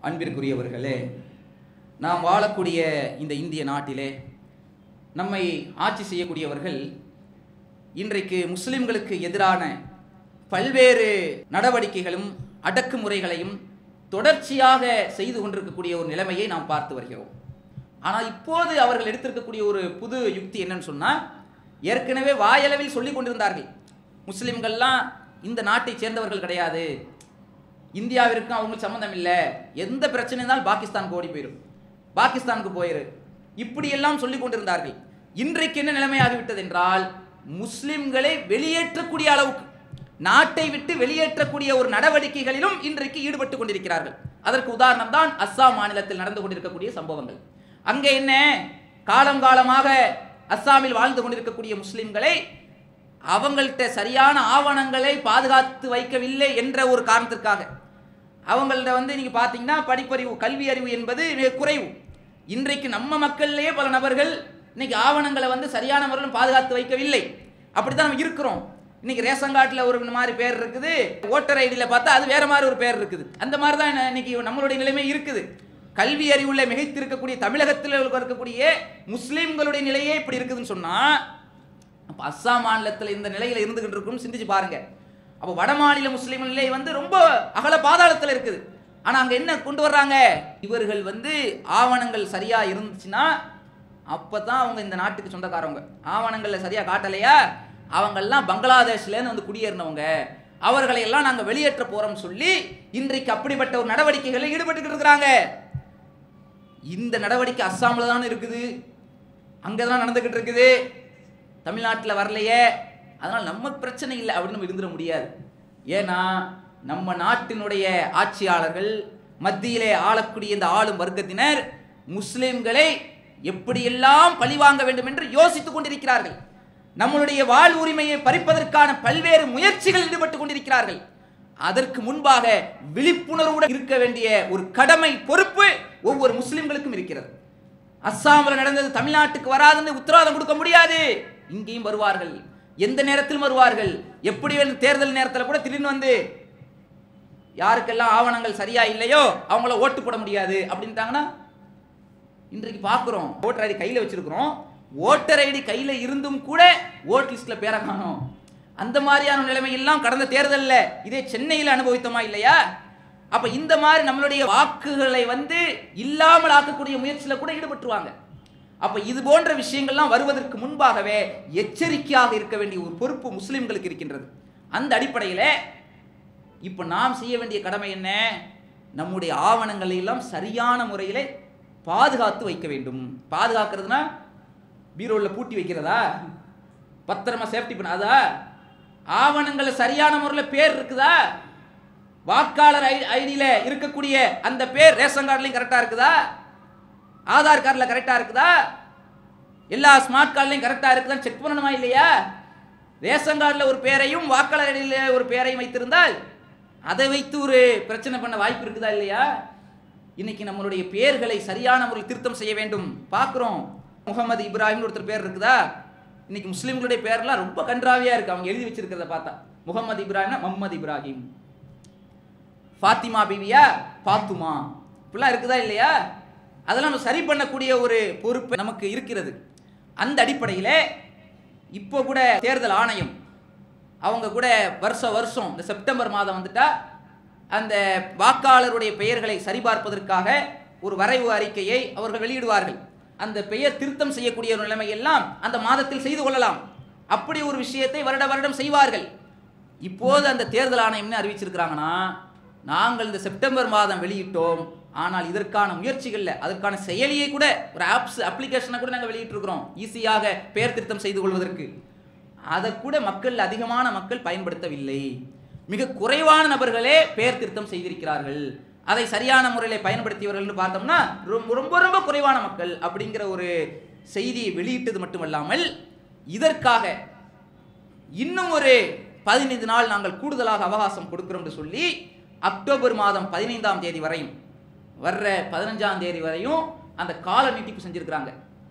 அன்பிற்குரியவர்களே நாம் வாழக்கூடிய இந்த இந்திய நாட்டிலே நம்மை ஆட்சி செய்யக்கூடியவர்கள் இன்றைக்கு முஸ்லிம்களுக்கு எதிரான பல்வேறு நடவடிக்கைகளும் அடக்குமுறைகளையும் தொடர்ச்சியாக செய்து கொண்டிருக்கக்கூடிய ஒரு நிலைமையை நாம் பார்த்து வருகிறோம் ஆனால் இப்போது அவர்கள் எடுத்திருக்கக்கூடிய ஒரு புது யுக்தி என்னன்னு சொன்னால் ஏற்கனவே வாயளவில் சொல்லிக் கொண்டிருந்தார்கள் முஸ்லிம்கள்லாம் இந்த நாட்டை சேர்ந்தவர்கள் கிடையாது இந்தியாவிற்கும் அவங்களுக்கு சம்மந்தம் இல்லை எந்த பிரச்சனை இருந்தாலும் பாகிஸ்தானுக்கு ஓடி போயிடும் பாகிஸ்தானுக்கு போயிரு இப்படியெல்லாம் சொல்லிக் கொண்டிருந்தார்கள் இன்றைக்கு என்ன நிலைமையாகிவிட்டது என்றால் முஸ்லிம்களை வெளியேற்றக்கூடிய அளவுக்கு நாட்டை விட்டு வெளியேற்றக்கூடிய ஒரு நடவடிக்கைகளிலும் இன்றைக்கு ஈடுபட்டு கொண்டிருக்கிறார்கள் அதற்கு உதாரணம் தான் அஸ்ஸாம் மாநிலத்தில் நடந்து கொண்டிருக்கக்கூடிய சம்பவங்கள் அங்கே என்ன காலம் காலமாக அஸ்ஸாமில் வாழ்ந்து கொண்டிருக்கக்கூடிய முஸ்லிம்களை அவங்கள்ட்ட சரியான ஆவணங்களை பாதுகாத்து வைக்கவில்லை என்ற ஒரு காரணத்திற்காக அவங்கள்ட்ட வந்து நீங்க பார்த்தீங்கன்னா படிப்பறிவு கல்வி அறிவு என்பது மிக குறைவு இன்றைக்கு நம்ம மக்களிலேயே பல நபர்கள் இன்னைக்கு ஆவணங்களை வந்து சரியான முறையில் பாதுகாத்து வைக்கவில்லை அப்படித்தான் நம்ம இருக்கிறோம் இன்னைக்கு ரேஷன் கார்டில் ஒரு மாதிரி பேர் இருக்குது ஓட்டர் ஐடியில் பார்த்தா அது வேற மாதிரி ஒரு பேர் இருக்குது அந்த மாதிரி தான் இன்னைக்கு நம்மளுடைய நிலைமை இருக்குது கல்வி அறிவுள்ள மிகைத்திருக்கக்கூடிய தமிழகத்தில் இருக்கக்கூடிய முஸ்லிம்களுடைய நிலையே இப்படி இருக்குதுன்னு சொன்னா அப்ப அஸ்ஸாம் மாநிலத்தில் இந்த நிலையில இருந்துகிட்டு இருக்கும் சிந்திச்சு பாருங்க அப்போ வட மாநில முஸ்லீம் நிலை வந்து ரொம்ப அகல பாதாளத்தில் இருக்குது ஆனா அங்க என்ன கொண்டு வர்றாங்க இவர்கள் வந்து ஆவணங்கள் சரியா இருந்துச்சுன்னா அப்பதான் அவங்க இந்த நாட்டுக்கு சொந்தக்காரவங்க ஆவணங்கள்ல சரியா காட்டலையா அவங்கெல்லாம் பங்களாதேஷ்லேருந்து வந்து குடியேறினவங்க அவர்களை எல்லாம் நாங்க வெளியேற்ற போறோம்னு சொல்லி இன்றைக்கு அப்படிப்பட்ட ஒரு நடவடிக்கைகளில் ஈடுபட்டுக்கிட்டு இருக்கிறாங்க இந்த நடவடிக்கை அஸ்ஸாமில் தானே இருக்குது அங்கே தான் நடந்துக்கிட்டு இருக்குது தமிழ்நாட்டில் வரலையே அதனால் நமக்கு பிரச்சனை இல்லை அப்படின்னு நம்ம இருந்துட முடியாது ஏன்னா நம்ம நாட்டினுடைய ஆட்சியாளர்கள் மத்தியிலே ஆளக்கூடிய இந்த ஆளும் வர்க்கத்தினர் முஸ்லிம்களை எப்படியெல்லாம் பழிவாங்க வேண்டும் என்று யோசித்துக் கொண்டிருக்கிறார்கள் நம்மளுடைய வாழ் உரிமையை பறிப்பதற்கான பல்வேறு முயற்சிகள் ஈடுபட்டு கொண்டிருக்கிறார்கள் அதற்கு முன்பாக விழிப்புணர்வுடன் இருக்க வேண்டிய ஒரு கடமை பொறுப்பு ஒவ்வொரு முஸ்லிம்களுக்கும் இருக்கிறது அஸ்ஸாமில் நடந்தது தமிழ்நாட்டுக்கு வராதுன்னு உத்தரவாதம் கொடுக்க முடியாது இங்கேயும் வருவார்கள் எந்த நேரத்திலும் வருவார்கள் எப்படி வந்து தேர்தல் நேரத்தில் கூட திடீர்னு வந்து யாருக்கெல்லாம் ஆவணங்கள் சரியா இல்லையோ அவங்கள ஓட்டு போட முடியாது அப்படின்ட்டாங்கன்னா இன்றைக்கு பார்க்குறோம் ஓட்டர் ஐடி கையில் வச்சிருக்கிறோம் ஓட்டர் ஐடி கையில் இருந்தும் கூட ஓட் லிஸ்ட்டில் பேரை காணோம் அந்த மாதிரியான நிலைமையெல்லாம் கடந்த தேர்தலில் இதே சென்னையில் அனுபவித்தோமா இல்லையா அப்ப இந்த மாதிரி நம்மளுடைய வாக்குகளை வந்து இல்லாமல் ஆக்கக்கூடிய முயற்சியில் கூட ஈடுபட்டுருவாங்க அப்ப இது போன்ற விஷயங்கள்லாம் வருவதற்கு முன்பாகவே எச்சரிக்கையாக இருக்க வேண்டிய ஒரு பொறுப்பு முஸ்லிம்களுக்கு இருக்கின்றது அந்த அடிப்படையில் இப்போ நாம் செய்ய வேண்டிய கடமை என்ன நம்முடைய ஆவணங்களை எல்லாம் சரியான முறையில் பாதுகாத்து வைக்க வேண்டும் பாதுகாக்கிறதுனா பீரோவில் பூட்டி வைக்கிறதா பத்திரமா சேஃப்டி பண்ணாதா ஆவணங்கள் சரியான முறையில் பேர் இருக்குதா வாக்காளர் ஐ ஐடியில் இருக்கக்கூடிய அந்த பேர் ரேஷன் கார்டுலையும் கரெக்டாக இருக்குதா ஆதார் கார்டில் கரெக்டாக இருக்குதா எல்லா ஸ்மார்ட் கார்டுலையும் கரெக்டாக இருக்குதான்னு செக் பண்ணணுமா இல்லையா ரேஷன் கார்டில் ஒரு பேரையும் வாக்காளர் ஐடியில் ஒரு பேரையும் வைத்திருந்தால் அதை வைத்து ஒரு பிரச்சனை பண்ண வாய்ப்பு இருக்குதா இல்லையா இன்னைக்கு நம்மளுடைய பேர்களை சரியான முறையில் திருத்தம் செய்ய வேண்டும் பார்க்குறோம் முகமது இப்ராஹிம் ஒருத்தர் பேர் இருக்குதா இன்னைக்கு முஸ்லீம்களுடைய பேர்லாம் ரொம்ப கன்றாவியா இருக்கு அவங்க எழுதி வச்சிருக்கிறத பார்த்தா முகமது இப்ராஹிம்னா முகமது இப்ராஹிம் ஃபாத்திமா பிவியா பாத்துமா இப்படிலாம் இருக்குதா இல்லையா அதெல்லாம் நம்ம சரி பண்ணக்கூடிய ஒரு பொறுப்பு நமக்கு இருக்கிறது அந்த அடிப்படையில் இப்போ கூட தேர்தல் ஆணையம் அவங்க கூட வருஷம் வருஷம் இந்த செப்டம்பர் மாதம் வந்துட்டா அந்த வாக்காளருடைய பெயர்களை சரிபார்ப்பதற்காக ஒரு வரைவு அறிக்கையை அவர்கள் வெளியிடுவார்கள் அந்த பெயர் திருத்தம் செய்யக்கூடிய ஒரு நிலைமையெல்லாம் அந்த மாதத்தில் செய்து கொள்ளலாம் அப்படி ஒரு விஷயத்தை வருட வருடம் செய்வார்கள் இப்போது அந்த தேர்தல் ஆணையம் என்ன அறிவிச்சிருக்கிறாங்கன்னா நாங்கள் இந்த செப்டம்பர் மாதம் வெளியிட்டோம் ஆனால் இதற்கான முயற்சிகளில் அதற்கான செயலியை கூட ஒரு ஆப்ஸ் அப்ளிகேஷனை கூட நாங்கள் வெளியிட்டிருக்கிறோம் ஈஸியாக பெயர் திருத்தம் செய்து கொள்வதற்கு அதை கூட மக்கள் அதிகமான மக்கள் பயன்படுத்தவில்லை மிக குறைவான நபர்களே பெயர் திருத்தம் செய்திருக்கிறார்கள் அதை சரியான முறையில் பயன்படுத்தியவர்கள் பார்த்தோம்னா ரொம்ப ரொம்ப ரொம்ப குறைவான மக்கள் அப்படிங்கிற ஒரு செய்தியை வெளியிட்டது மட்டுமல்லாமல் இதற்காக இன்னும் ஒரு பதினைந்து நாள் நாங்கள் கூடுதலாக அவகாசம் கொடுக்கிறோம் என்று சொல்லி அக்டோபர் மாதம் பதினைந்தாம் தேதி வரையும் வர்ற பதினஞ்சாம் தேதி வரையும் அந்த கால நீட்டிப்பு செஞ்சிருக்கிறாங்க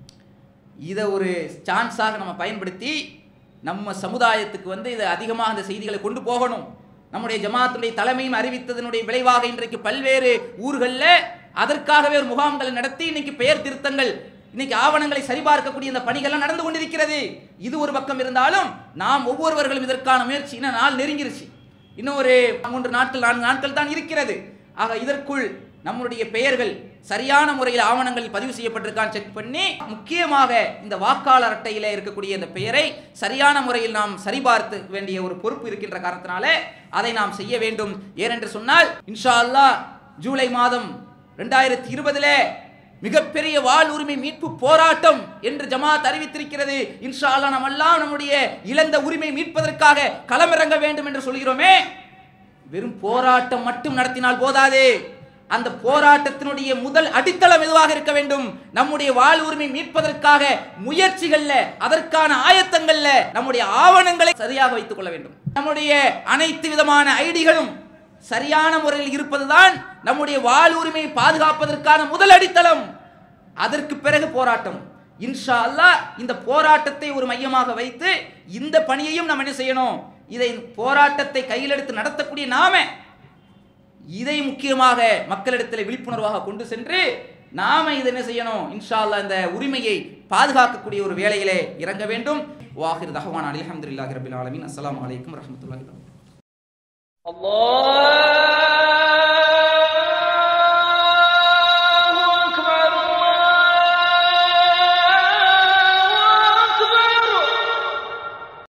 இதை ஒரு சான்ஸாக நம்ம பயன்படுத்தி நம்ம சமுதாயத்துக்கு வந்து இதை அதிகமாக அந்த செய்திகளை கொண்டு போகணும் நம்முடைய ஜமாத்துடைய தலைமையும் அறிவித்ததனுடைய விளைவாக இன்றைக்கு பல்வேறு ஊர்களில் அதற்காகவே ஒரு முகாம்களை நடத்தி இன்னைக்கு பெயர் திருத்தங்கள் இன்னைக்கு ஆவணங்களை சரிபார்க்கக்கூடிய இந்த பணிகள்லாம் நடந்து கொண்டிருக்கிறது இது ஒரு பக்கம் இருந்தாலும் நாம் ஒவ்வொருவர்களும் இதற்கான முயற்சி இன்னும் நாள் நெருங்கிருச்சு இன்னும் ஒரு மூன்று நாட்கள் நான்கு நாட்கள் தான் இருக்கிறது ஆக இதற்குள் நம்முடைய பெயர்கள் சரியான முறையில் ஆவணங்கள் பதிவு செய்யப்பட்டிருக்கான்னு செக் பண்ணி முக்கியமாக இந்த வாக்காளர் அட்டையில இருக்கக்கூடிய இந்த பெயரை சரியான முறையில் நாம் சரிபார்த்து வேண்டிய ஒரு பொறுப்பு இருக்கின்ற காரணத்தினாலே அதை நாம் செய்ய வேண்டும் ஏனென்று சொன்னால் இன்ஷா அல்லாஹ் ஜூலை மாதம் ரெண்டாயிரத்தி இருபதுல மிகப்பெரிய வாழ் உரிமை மீட்பு போராட்டம் என்று ஜமாத் அறிவித்திருக்கிறது இன்ஷா அல்லாஹ் நாம் எல்லாம் நம்முடைய இழந்த உரிமை மீட்பதற்காக களமிறங்க வேண்டும் என்று சொல்கிறோமே வெறும் போராட்டம் மட்டும் நடத்தினால் போதாது அந்த போராட்டத்தினுடைய முதல் அடித்தளம் எதுவாக இருக்க வேண்டும் நம்முடைய வாழ் உரிமை மீட்பதற்காக முயற்சிகள்ல அதற்கான ஆயத்தங்கள்ல நம்முடைய ஆவணங்களை சரியாக வைத்துக் கொள்ள வேண்டும் நம்முடைய அனைத்து விதமான ஐடிகளும் சரியான முறையில் இருப்பதுதான் நம்முடைய வாழ் உரிமையை பாதுகாப்பதற்கான முதல் அடித்தளம் அதற்கு பிறகு போராட்டம் இன்ஷா அல்லாஹ் இந்த போராட்டத்தை ஒரு மையமாக வைத்து இந்த பணியையும் நம்ம என்ன செய்யணும் இதை போராட்டத்தை கையில் எடுத்து நடத்தக்கூடிய நாம இதை முக்கியமாக மக்களிடத்தில் விழிப்புணர்வாக கொண்டு சென்று நாம இதை என்ன செய்யணும் இன்ஷா அல்லாஹ் இந்த உரிமையை பாதுகாக்கக்கூடிய ஒரு வேலையிலே இறங்க வேண்டும் வாஹிர் தஹவான் அலமதுல்லாஹி ரபில் ஆலமின் அஸ்ஸலாமு அலைக்கும் வரஹ்மத்துல்லாஹி வபரகாத்துஹு الله